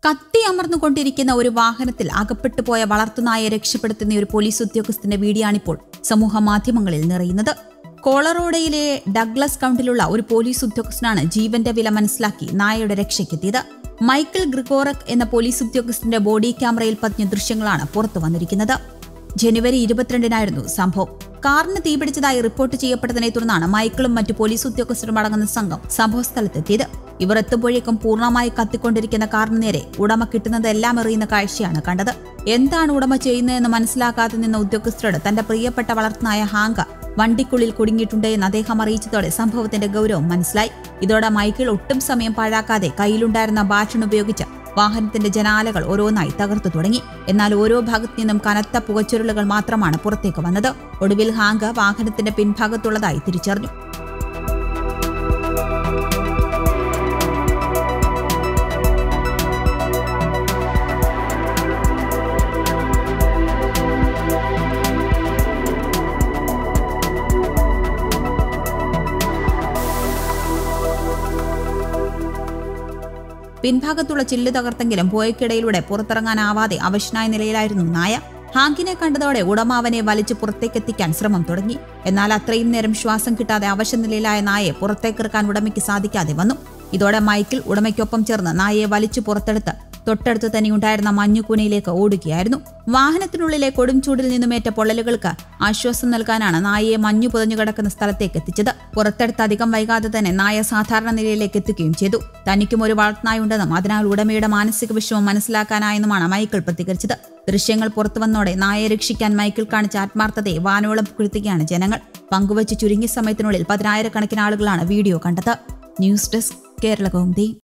കത്തി അമർന്നുകൊണ്ടിരിക്കുന്ന ഒരു വാഹനത്തിൽ അകപ്പെട്ടു പോയ വളർത്തുനായെ രക്ഷപ്പെടുത്തുന്ന ഒരു പോലീസ് ഉദ്യോഗസ്ഥന്റെ വീഡിയോയാണിപ്പോൾ സമൂഹ മാധ്യമങ്ങളിൽ നിറയുന്നത് കോളറോഡയിലെ ഡഗ്ലസ് കൗണ്ടിലുള്ള ഒരു പോലീസ് ഉദ്യോഗസ്ഥനാണ് ജീവന്റെ വില മനസ്സിലാക്കി നായയുടെ രക്ഷയ്ക്കെത്തിയത് മൈക്കിൾ ഗ്രിഗോറക് എന്ന പോലീസ് ഉദ്യോഗസ്ഥന്റെ ബോഡി ക്യാമറയിൽ പതിഞ്ഞ ദൃശ്യങ്ങളാണ് പുറത്തു വന്നിരിക്കുന്നത് ജനുവരി ഇരുപത്തിരണ്ടിനായിരുന്നു സംഭവം കാറിന് തീപിടിച്ചതായി റിപ്പോർട്ട് ചെയ്യപ്പെട്ടതിനെ തുടർന്നാണ് മൈക്കിളും മറ്റു പോലീസ് ഉദ്യോഗസ്ഥരും അടങ്ങുന്ന സംഘം സംഭവസ്ഥലത്തെത്തിയത് ഇവർ എത്തുമ്പോഴേക്കും പൂർണ്ണമായി കത്തിക്കൊണ്ടിരിക്കുന്ന കാറിന് നേരെ ഉടമ കിട്ടുന്നതെല്ലാം എറിയുന്ന കാഴ്ചയാണ് കണ്ടത് എന്താണ് ഉടമ ചെയ്യുന്നതെന്ന് മനസ്സിലാക്കാതെ നിന്ന ഉദ്യോഗസ്ഥരോട് തന്റെ പ്രിയപ്പെട്ട വളർത്തുനായ ഹാങ്ക വണ്ടിക്കുള്ളിൽ കുടുങ്ങിയിട്ടുണ്ട് എന്ന് അദ്ദേഹം അറിയിച്ചതോടെ സംഭവത്തിന്റെ ഗൗരവം മനസ്സിലായി ഇതോടെ മൈക്കിൾ ഒട്ടും സമയം പാഴാക്കാതെ കയ്യിലുണ്ടായിരുന്ന ബാഷൻ ഉപയോഗിച്ച് വാഹനത്തിന്റെ ജനാലകൾ ഓരോന്നായി തകർത്തു തുടങ്ങി എന്നാൽ ഓരോ ഭാഗത്തു നിന്നും കനത്ത പുകച്ചുരുളുകൾ മാത്രമാണ് പുറത്തേക്ക് വന്നത് ഒടുവിൽ ഹാങ്ക വാഹനത്തിന്റെ പിൻഭാഗത്തുള്ളതായി തിരിച്ചറിഞ്ഞു പിൻഭാഗത്തുള്ള ചില്ല് തകർത്തെങ്കിലും പോയക്കിടയിലൂടെ പുറത്തിറങ്ങാനാവാതെ അവശനായ നിലയിലായിരുന്നു നായ ഹാങ്കിനെ കണ്ടതോടെ ഉടമ അവനെ വലിച്ചു പുറത്തേക്കെത്തിക്കാൻ ശ്രമം തുടങ്ങി എന്നാൽ അത്രയും നേരം ശ്വാസം കിട്ടാതെ അവശനിലയിലായ നായയെ പുറത്തേക്കിറക്കാൻ ഉടമയ്ക്ക് സാധിക്കാതെ വന്നു ഇതോടെ മൈക്കിൾ ഉടമയ്ക്കൊപ്പം ചേർന്ന് നായയെ വലിച്ചു പുറത്തെടുത്ത് തൊട്ടടുത്ത് തന്നെയുണ്ടായിരുന്ന മഞ്ഞുകൂനയിലേക്ക് ഓടുകയായിരുന്നു വാഹനത്തിനുള്ളിലെ കൊടും ചൂടിൽ നിന്നുമേറ്റ പൊള്ളലുകൾക്ക് ആശ്വാസം നൽകാനാണ് നായയെ മഞ്ഞു പുതഞ്ഞു കിടക്കുന്ന സ്ഥലത്തേക്ക് എത്തിച്ചത് പുറത്തെടുത്ത് അധികം വൈകാതെ തന്നെ നായ സാധാരണ നിലയിലേക്ക് എത്തുകയും ചെയ്തു തനിക്കും ഒരു വളർത്തുനായുണ്ടെന്നും അതിനാൽ ഉടമയുടെ മാനസിക വിഷമം മനസ്സിലാക്കാനായെന്നുമാണ് മൈക്കിൾ പ്രതികരിച്ചത് ദൃശ്യങ്ങൾ പുറത്തു വന്നോടെ നായയെ രക്ഷിക്കാൻ മൈക്കിൾ കാണിച്ച ആത്മാർത്ഥതയെ വാനോളം പുകഴ്ത്തുകയാണ് ജനങ്ങൾ പങ്കുവച്ച് ചുരുങ്ങിയ സമയത്തിനുള്ളിൽ പതിനായിരക്കണക്കിന് ആളുകളാണ് വീഡിയോ കണ്ടത് ന്യൂസ് ഡെസ്ക് കേരള കൗമുദി